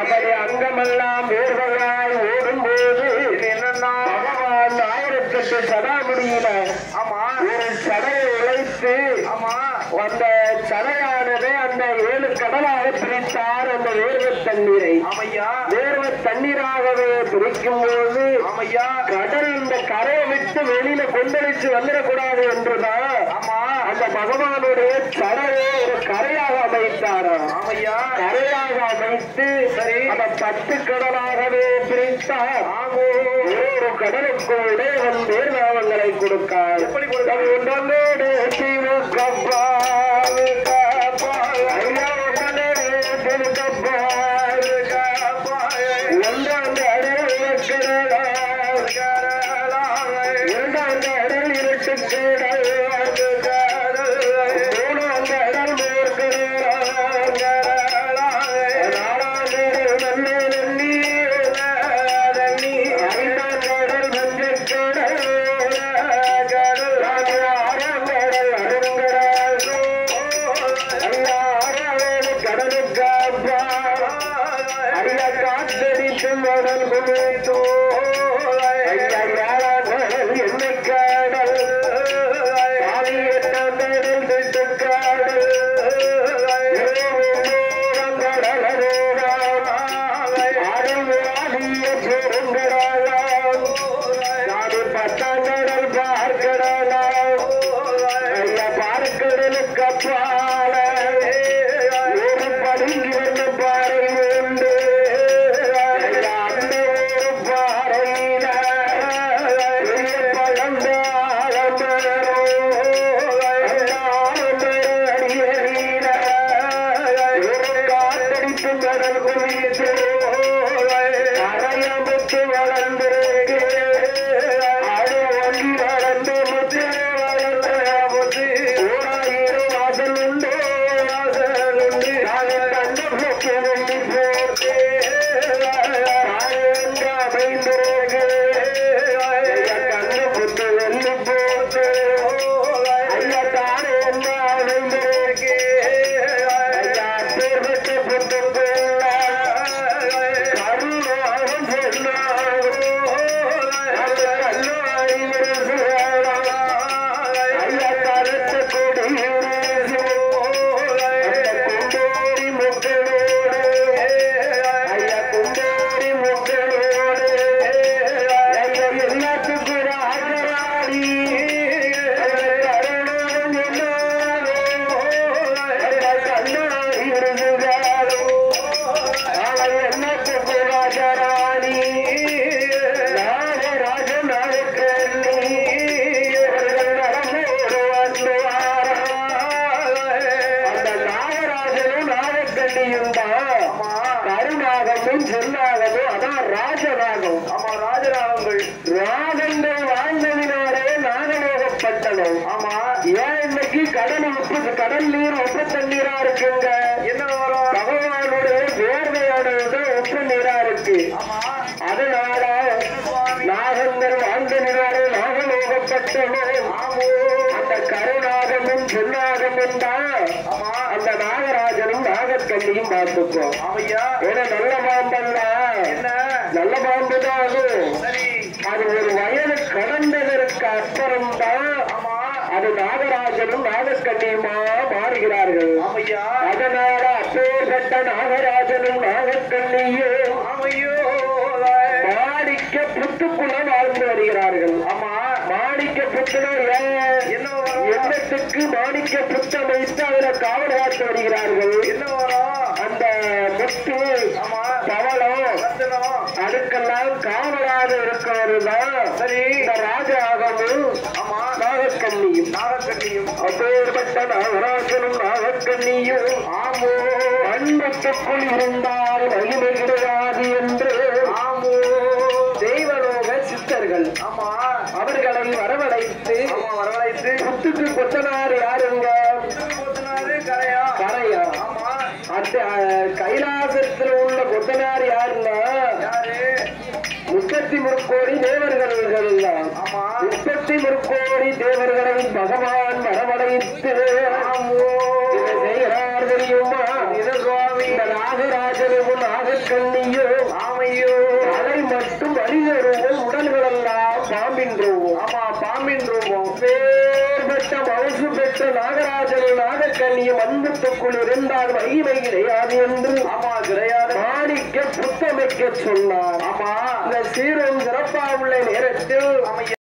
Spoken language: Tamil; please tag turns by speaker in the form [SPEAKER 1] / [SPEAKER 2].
[SPEAKER 1] அப்படி அங்கமெல்லாம் வேர்வையாய் ஓடும்போது
[SPEAKER 2] என்னன்னா
[SPEAKER 1] பகவான் ஆயிரத்தெட்டு சடாமுடியில
[SPEAKER 2] ஆமா
[SPEAKER 1] ஒரு சடையை உழைத்து
[SPEAKER 2] ஆமா
[SPEAKER 1] அந்த சடையானது அந்த ஏழு கடலாக பிரித்தார் அந்த வேர்வை தண்ணீரை
[SPEAKER 2] ஆமையா
[SPEAKER 1] வேர்வை தண்ணீராகவே பிரிக்கும் போது
[SPEAKER 2] ஆமையா
[SPEAKER 1] கடல் இந்த கரையை விட்டு வெளியில கொந்தளிச்சு வந்துடக்கூடாது என்றுதான்
[SPEAKER 2] ஆமா
[SPEAKER 1] அந்த பகவானுடைய சடையை ஒரு கரையாக அமைத்தாராம்
[SPEAKER 2] ஆமையா
[SPEAKER 1] கரையாக அமைத்து
[SPEAKER 2] சரி.
[SPEAKER 1] அந்த பத்து கடலாகவே பிரித்தார்
[SPEAKER 2] ஆமோ
[SPEAKER 1] ஒரு கடலுக்கு இடையவன் வேர்வாவங்களை கொடுக்கார்
[SPEAKER 2] எப்படி கொடுத்தார்?
[SPEAKER 1] ஒன்றோடு திமுக பால் காப்பாய். ஐயா, ஒன்றோடு திமுக பால் காப்பாய். ஒன்றாண்டு அடல் இலக்கணலாய். இரண்டாண்டு அடல் இருட்டுக்கடல். மூணாண்டு அடல் மேற்கடலாய். நாலாண்டு அடல் நன்னி நன்னி. ஐந்தாண்டு அடல் மஞ்சக்கடல். ஆறாம் கடல் அருங்கடல். ஐயா, ஆறாவது கடலுக்கு அப்பா. ஐயா, காத்தடித்து மணல் குமிழ்த்தோ. ஐயா, ஏழாம் கடல் எண்ணெய் கடல். பாதி எட்டாம் கடல் திட்டுக்கடல். இருபத்தோராம் கடல் அருகாம். ஆறுவாதிய பெருங்கடலாம். நாடு பத்தாம் கடல் பார்க்கடலாம். ஐயா, பார்க்கடலுக்கு அப்பால ஒரு பதுங்கி வந்த பாறை உண்டு. ஐயா, அந்த ஒரு பாறையில பெரிய பழந்தாழ மரம். அந்த ஆலமர அடியடியில ஒரு காத்தடித்து கடல் குவித்து கரையமுத்து வளர்ந்திருக்கு. அது ஒன்றி வளர்ந்து முத்து வளர்ந்த முத்து. ஓராயிரம் வாசல் உண்டு, வாசல் உண்டு. நாங்கள் கண்ட போக்கு வெள்ளி போர்த்து. நாயங்க அமைந்திருக்கு. ஐயா, கண்ட புத்து வெள்ளி போர்த்து. ஐயா, தானே என்ன அமைந்திருக்கு. ஐயா, பேர்பட்ட புத்துக்குள்ள கருணாகம் சொன்னாரோ. அந்த கல்லாய் விரசுகிறாரா. ஐயா, கருத்த கொடியுரசோ. அந்த குண்டோரி முக்களோடு. ஐயா, குண்டோரி முக்களோடு. ஐயா, எல்லாத்துக்கும் ராஜராணி. அந்த கருணாகம் சொன்னாரோ. ஐயா, கல்லாய் விரசுகிறாரோ. அவள் என்னத்துக்கு ராஜராணி நாகராஜ நாயக்கண்ணி நடமோடு வந்துவாரா அந்த நாகராஜனும் நாகக்கண்ணியும் தான் கருநாகமும் சென்னாகமும் அதான் ராஜநாகம்
[SPEAKER 2] ஆமா ராஜராகங்கள்
[SPEAKER 1] ராகங்கள் வாழ்ந்ததினாலே நாகலோகப்பட்டனம்
[SPEAKER 2] ஆமா
[SPEAKER 1] ஏன் இன்னைக்கு கடல் உப்பு கடல் நீர் உப்பு தண்ணீரா இருக்குங்க
[SPEAKER 2] என்ன வரும்
[SPEAKER 1] பகவானுடைய வேர்வையானது உப்பு நீரா இருக்கு
[SPEAKER 2] ஆமா
[SPEAKER 1] அதனால நாகங்கள் வாழ்ந்ததினாலே நாகலோகப்பட்டனும்
[SPEAKER 2] ஆமோ
[SPEAKER 1] அந்த கருநாகமும் சென்னாகமும் தான்
[SPEAKER 2] ஆமா
[SPEAKER 1] அந்த நாகராஜனும் நாகக்கண்ணியும் பார்த்துப்போம்
[SPEAKER 2] ஆமையா
[SPEAKER 1] ஏன்னா நல்ல பாம்பல்ல
[SPEAKER 2] என்ன
[SPEAKER 1] நல்ல பாம்பு தான் அது
[SPEAKER 2] சரி
[SPEAKER 1] அது ஒரு வயது கடந்ததற்கு அப்புறம் தான்
[SPEAKER 2] ஆமா
[SPEAKER 1] அது நாகராஜனும் நாகக்கண்ணியுமா மாறுகிறார்கள்
[SPEAKER 2] ஆமையா
[SPEAKER 1] அதனால அப்பேற்பட்ட நாகராஜனும் நாகக்கண்ணியும்
[SPEAKER 2] ஆமையோ
[SPEAKER 1] மாணிக்க புத்துக்குள்ள வாழ்ந்து வருகிறார்கள்
[SPEAKER 2] ஆமா
[SPEAKER 1] மாணிக்க புத்துல ஏன்
[SPEAKER 2] என்ன வரும்
[SPEAKER 1] எண்ணத்துக்கு மாணிக்க புத்தம் வைத்து அதுல காவல் காத்து வருகிறார்கள்
[SPEAKER 2] என்ன வரும்
[SPEAKER 1] அந்த முத்து
[SPEAKER 2] ஆமா
[SPEAKER 1] பவளம்
[SPEAKER 2] ரத்தனம்
[SPEAKER 1] அதுக்கெல்லாம் காவலாக இருக்கிறதுதான்
[SPEAKER 2] சரி
[SPEAKER 1] இந்த ராஜாகமும்
[SPEAKER 2] ஆமா
[SPEAKER 1] நாகக்கண்ணியும்
[SPEAKER 2] நாகக்கண்ணியும்
[SPEAKER 1] அப்பேற்பட்ட நாகராஜனும் நாகக்கண்ணியும்
[SPEAKER 2] ஆமோ
[SPEAKER 1] அன்பத்துக்குள் இருந்தால் மகிமை கிடையாது என்று
[SPEAKER 2] ஆமோ
[SPEAKER 1] தெய்வலோக சித்தர்கள்
[SPEAKER 2] ஆமா
[SPEAKER 1] அவர்களை வரவழைத்து
[SPEAKER 2] ஆமா வரவழைத்து
[SPEAKER 1] புத்துக்கு கொத்தனார் யாருங்க
[SPEAKER 2] போத்தினாரு கரையா
[SPEAKER 1] கரையா
[SPEAKER 2] ஆமா
[SPEAKER 1] அந்த அஹ், கைலாசத்தில் உள்ள கொத்தனார் யாருன்னா
[SPEAKER 2] யாரு
[SPEAKER 1] முப்பத்தி முற்கோடி தேவர்கள் தான்
[SPEAKER 2] ஆமா
[SPEAKER 1] முப்பத்தி முற்கோடி தேவர்களை பகவான் வரவழைத்து
[SPEAKER 2] ஆமோ
[SPEAKER 1] இதை செய்கிறார் தெரியுமா
[SPEAKER 2] இது சுவாமி
[SPEAKER 1] இந்த நாகராஜனும் நாகக்கண்ணியும் நாகக்கண்ணியோ
[SPEAKER 2] ஆமையோ
[SPEAKER 1] தலை மட்டும் மனிதருவோம் உடல்களெல்லாம் பாம்பின் ரூபம்
[SPEAKER 2] ஆமா பாம்பின் ரூபம்
[SPEAKER 1] பேர்பட்ட மனசு பெற்ற நாகராஜன் நாகக்கண்ணியும் அன்புத்துக்குள் இருந்தால் மகிமை கிடையாது என்று
[SPEAKER 2] ஆமா கிடையாது
[SPEAKER 1] மாணிக்க புத்தமைக்க சொன்னார்
[SPEAKER 2] ஆமா
[SPEAKER 1] இந்த சீரும் சிறப்பாக உள்ள நேரத்தில்
[SPEAKER 2] ஆமா